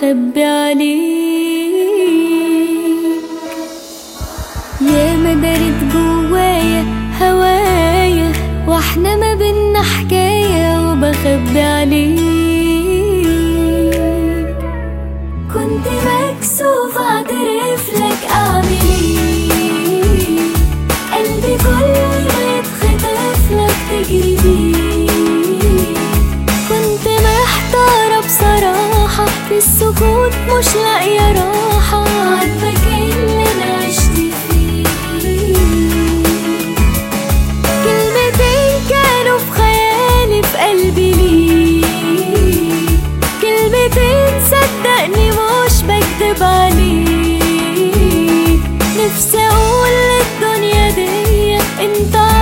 وبخبي عليك يا ما دارت جوايا هوايا واحنا ما بينا حكاية وبخبي عليك كنت مكسوف اعترف لك اعمل ايه قلبي كل ما يتخطف لك تجري بيه كنت محتارة بصراحة في السكوت مش لاقية راحة عاتبك اللي انا عشت فيه كلمتين كانوا في خيالي في قلبي ليك كلمتين صدقني مش بكدب عليك نفسي اقول للدنيا دي انت